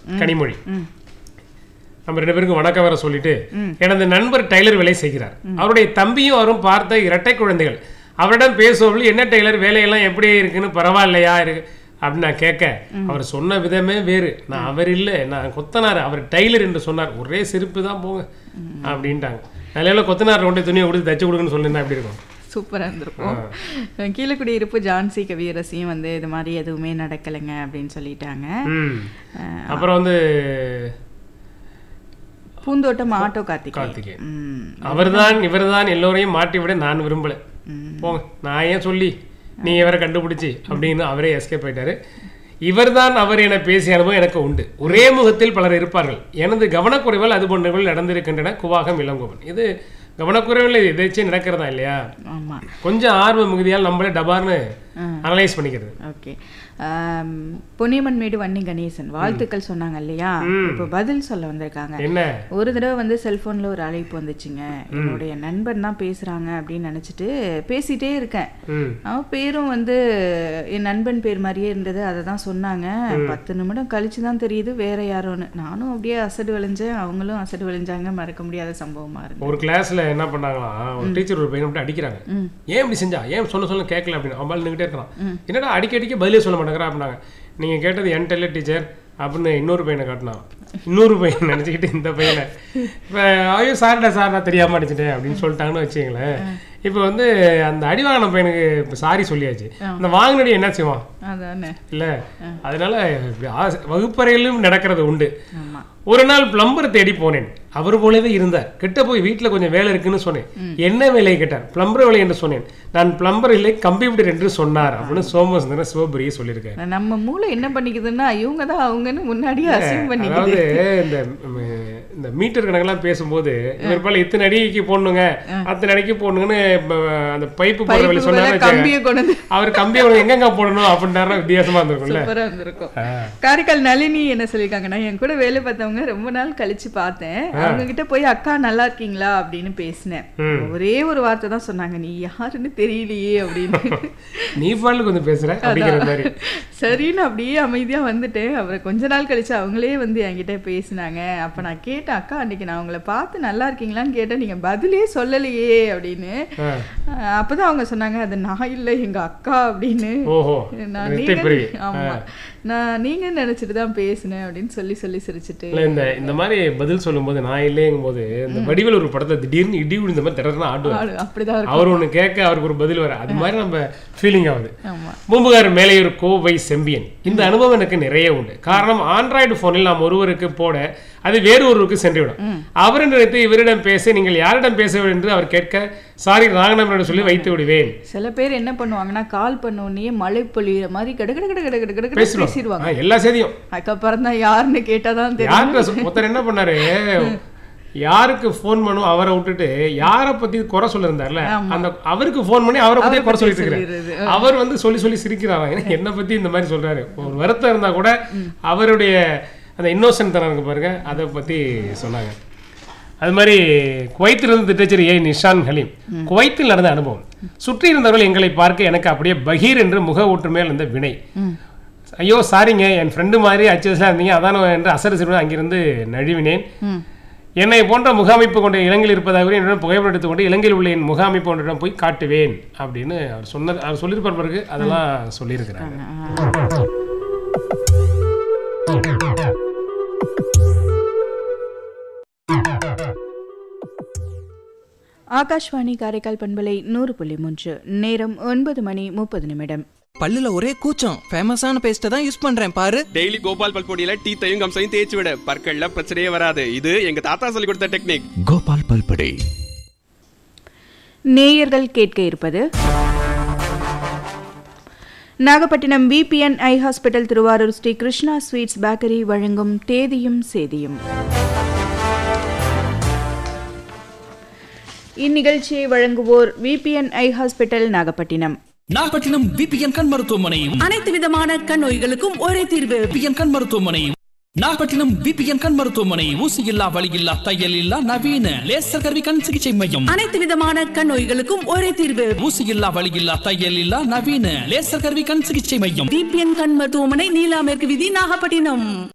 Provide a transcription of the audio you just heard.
கனிமொழி ம் நம்ம ரெண்டு பேருக்கும் வணக்கம் வர சொல்லிட்டு எனது நண்பர் டைலர் வேலை செய்கிறார் அவருடைய தம்பியும் அவரும் பார்த்த இரட்டை குழந்தைகள் அவரிடம் பேசுவோம் என்ன டெய்லர் வேலையெல்லாம் எப்படி இருக்குன்னு பரவாயில்லையா இருக்கு அப்படின்னு நான் கேட்க அவர் சொன்ன விதமே வேறு நான் அவர் இல்லை நான் கொத்தனார் அவர் டைலர் என்று சொன்னார் ஒரே சிரிப்பு தான் போங்க அப்படின்ட்டாங்க நல்ல கொத்தனார் கொண்டு துணியை கொடுத்து தச்சு கொடுக்குன்னு சொல்லியிருந்தா எப்படி இருக்கும் சூப்பராக இருந்திருக்கும் கீழக்குடியிருப்பு ஜான்சி கவியரசியும் வந்து இது மாதிரி எதுவுமே நடக்கலைங்க அப்படின்னு சொல்லிட்டாங்க ம் அப்புறம் வந்து பூந்தோட்டம் ஆட்டோ கார்த்திகை கார்த்திகேயன். ம் அவர்தான் இவர்தான் எல்லோரையும் மாட்டி விட நான் விரும்பல போங்க நான் ஏன் சொல்லி நீ இவரை கண்டுபிடிச்சி அப்படின்னு அவரே எஸ்கேப் ஆயிட்டாரு இவர்தான் அவர் என பேசிய அனுபவம் எனக்கு உண்டு ஒரே முகத்தில் பலர் இருப்பார்கள் எனது கவனக்குறைவால் அது போன்றவர்கள் நடந்திருக்கின்றன குவாகம் இளங்கோவன் இது கவனக்குறைவில் எதாச்சும் நடக்கிறதா இல்லையா ஆமா கொஞ்சம் ஆர்வ மிகுதியால் நம்மளே டபார்னு அனலைஸ் பண்ணிக்கிறது ஓகே பொன்னியம்மன் மேடு வன்னி கணேசன் வாழ்த்துக்கள் சொன்னாங்க இல்லையா இப்போ பதில் சொல்ல வந்திருக்காங்க என்ன ஒரு தடவை வந்து செல்போன்ல ஒரு அழைப்பு வந்துச்சுங்க என்னுடைய நண்பன் தான் பேசுறாங்க அப்படின்னு நினைச்சிட்டு பேசிட்டே இருக்கேன் ம் அவன் பேரும் வந்து என் நண்பன் பேர் மாதிரியே இருந்தது அதை தான் சொன்னாங்க பத்து நிமிடம் கழிச்சு தான் தெரியுது வேற யாரோன்னு நானும் அப்படியே அசடு விளைஞ்சேன் அவங்களும் அசடு விளைஞ்சாங்க மறக்க முடியாத சம்பவமா இருந்தது ஒரு கிளாஸ்ல என்ன பண்ணாங்களாம் ஒரு டீச்சர் ஒரு பையனை மட்டும் அடிக்கிறாங்க ஏன் இப்படி செஞ்சா ஏன் சொல்ல சொல்ல கேட்கல அப்படின்னு அவன் நின்றுட்டே இருக்கான் என்னடா அடிக்க அடிக்க பதிலே சொல்ல மாட்டேங்கிறா அப்படின்னாங்க நீங்க கேட்டது என்கிட்ட இல்லை டீச்சர் அப்படின்னு இன்னொரு பையனை காட்டினான் இன்னொரு பையன் நினச்சிக்கிட்டு இந்த பையனை இப்போ ஐயோ சார்டா சார் நான் தெரியாம அடிச்சிட்டேன் அப்படின்னு சொல்லிட்டாங்கன்னு வச்சுங்களேன் இப்போ வந்து அந்த அடி வாங்கின பையனுக்கு இப்போ சாரி சொல்லியாச்சு அந்த வாங்கினடி என்ன செய்வான் அதானே இல்ல அதனால இப்படி ஆசை- வகுப்பறையிலும் நடக்கிறது உண்டு ஆமா ஒரு நாள் பிளம்பர் தேடி போனேன் அவர் போலவே இருந்தார் கிட்ட போய் வீட்ல கொஞ்சம் வேலை இருக்குன்னு சொன்னேன் என்ன வேலையை கேட்டார் பிளம்பர் வேலை என்று சொன்னேன் நான் பிளம்பர் இல்லை கம்ப்யூட்டர் என்று சொன்னார் அப்படின்னு சோமசுந்தர சிவபுரியை சொல்லியிருக்காரு நம்ம மூளை என்ன பண்ணிக்குதுன்னா இவங்க தான் அவங்கன்னு முன்னாடியே அசியூம் பண்ணிக்குது அதாவது இந்த ம், இந்த மீட்டர் கணக்கெல்லாம் பேசும்போது இவர் போல இத்தனை அடிக்கு போடணுங்க அத்தனை அடிக்கு போடணுங்கன்னு இப்ப அந்த பைப்பு போடுற வேலை பைப்பு சொன்னாரு கம்பியை கொண்டு வந்து அவர் கம்பி அவனுக்கு எங்கெங்க போடணும் அப்படின்றாரு வித்தியாசமா இருந்திருக்கும்ல சூப்பரா இருந்திருக்கும் காரைக்கால் நளினி என்ன சொல்லியிருக்காங்கன்னா என் கூட வேலை பார்த்தவங்க ரொம்ப நாள் கழிச்சு பார்த்தேன் அவங்க கிட்ட போய் அக்கா நல்லா இருக்கீங்களா அப்படின்னு பேசினேன் ஒரே ஒரு வார்த்தை தான் சொன்னாங்க நீ யாருன்னு தெரியலையே அப்படின்னு நீ பாட்டுக்கு வந்து பேசுற அப்படிங்கிற மாதிரி சரின்னு அப்படியே அமைதியா வந்துட்டேன் அப்புறம் கொஞ்ச நாள் கழிச்சு அவங்களே வந்து என்கிட்ட பேசினாங்க அப்ப நான் கேட்டேன் அக்கா அன்னைக்கு நான் உங்களை பார்த்து நல்லா இருக்கீங்களான்னு கேட்டேன் நீங்க பதிலே சொல்லலையே அப்படின்னு ஆ. அஹ் அப்பதான் அவங்க சொன்னாங்க அது நான் இல்லை எங்க அக்கா அப்படின்னு ஓஹோ நான் ரெட்டை நீங்க பிறவி ஆமா நான் நீங்க நினைச்சிட்டு தான் பேசினேன் அப்படின்னு சொல்லி சொல்லி சிரிச்சிட்டு இல்ல இந்த இந்த மாதிரி பதில் சொல்லும்போது நான் இல்லைங்கும் போது இந்த வடிவேல் ஒரு படத்தை திடீர்னு இடி விழுந்த மாதிரி திடர்னு ஆடுவார் ஆளு அப்படிதான் இருக்கும் அவர் ஒண்ணு கேட்க அவருக்கு ஒரு பதில் வர அது மாதிரி நம்ம ஃபீலிங் ஆகுது ஆமா பூம்புகார் மேலையூர் கோவை செம்பியன் இந்த அனுபவம் எனக்கு நிறைய உண்டு காரணம் ஆண்ட்ராய்டு போனில் நாம் ஒருவருக்கு போட அது வேறு ஒருவருக்கு சென்றுவிடும் அவர் நினைத்து இவரிடம் பேச நீங்கள் யாரிடம் பேச வேண்டும் என்று அவர் கேட்க சாரி ராகநம்பரிடம் சொல்லி வைத்து விடுவேன் சில பேர் என்ன பண்ணுவாங்கன்னா கால் பண்ண உடனே மழை பொழியிற மாதிரி கட கட கட கட கட கட கட பேசிடுவாங்க ஆ, எல்லா செய்தியும் அதுக்கப்புறம் தான் யாருன்னு கேட்டாதான் தெரியும் யார்கிட்ட சொ- ஒருத்தர் என்ன பண்ணாரு யாருக்கு ஃபோன் பண்ணும் அவரை விட்டுட்டு யாரை பத்தி குறை சொல்லிருந்தார்ல அந்த அவருக்கு ஃபோன் பண்ணி அவரை பத்தி குறை சொல்லிட்டு சொல்லிடுறது. இருக்கிறாரு அவர் வந்து சொல்லி சொல்லி சிரிக்கிறாராம் ஏன்னா என்ன பத்தி இந்த மாதிரி சொல்றாரு ஒரு வருத்தம் இருந்தா கூட அவருடைய அந்த இன்னோசன்ட் தனம் இருக்கு பாருங்க அதை பத்தி சொன்னாங்க அது மாதிரி குவைத்திலிருந்து திட்டச்சேரி ஏ நிஷான் ஹலீம் குவைத்தில் நடந்த அனுபவம் சுற்றி இருந்தவர்கள் எங்களை பார்க்க எனக்கு அப்படியே பகீர் என்று முக ஊற்றுமேல் இருந்த வினை ஐயோ சாரிங்க என் ஃப்ரெண்டு மாதிரி அச்சஸ்லாம் இருந்தீங்க அதான் என்று அசரு சிறுவன் அங்கிருந்து நழுவினேன் ம். என்னை போன்ற முகாமைப்பு கொண்ட இலங்கையில் இருப்பதாக என்னுடன் புகைப்படம் எடுத்துக்கொண்டு இலங்கையில் உள்ள என் முகாமைப்பு ஒன்றிடம் போய் காட்டுவேன் அப்படின்னு அவர் சொன்னது அவர் சொல்லியிருப்பார் பிறகு அதெல்லாம் சொல்லியிருக்கிறாங்க ஆகாஷ்வாணி காரைக்கால் பண்பலை நூறு புள்ளி மூன்று நேரம் ஒன்பது மணி முப்பது நிமிடம் பல்லுல ஒரே கூச்சம் ஃபேமஸான பேஸ்ட்டை தான் யூஸ் பண்றேன் பாரு டெய்லி கோபால் பல்பொடியில டீத்தையும் கம்சையும் தேய்ச்சி விட பற்கள்ல பிரச்சனையே வராது இது எங்க தாத்தா சொல்லி கொடுத்த டெக்னிக் கோபால் பல்படை நேயர்கள் கேட்க இருப்பது Nagapattinam B P N eye hospital Thiruvarur Sri Krishna sweets bakery வழங்கும் தேதியும் சேதியும் இந்நிகழ்ச்சியை வழங்குவோர் V P N eye hospital Nagapattinam Nagapattinam V P N கண் மருத்துவமனையும் அனைத்து விதமான கண் நோய்களுக்கும் ஒரே தீர்வு விபிஎன் கண் மருத்துவமனையும் நாகப்பட்டினம் விபிஎன் கண் மருத்துவமனை ஊசி இல்லா வலி இல்லா தையல் இல்லா நவீன லேசர் கருவி கண் சிகிச்சை மையம் அனைத்து விதமான கண் நோய்களுக்கும் ஒரே தீர்வு ஊசி இல்லா வலி இல்லா தையல் இல்லா நவீன லேசர் கருவி கண் சிகிச்சை மையம் டிபிஎன் கண் மருத்துவமனை நீலா மேற்கு விதி நாகப்பட்டினம்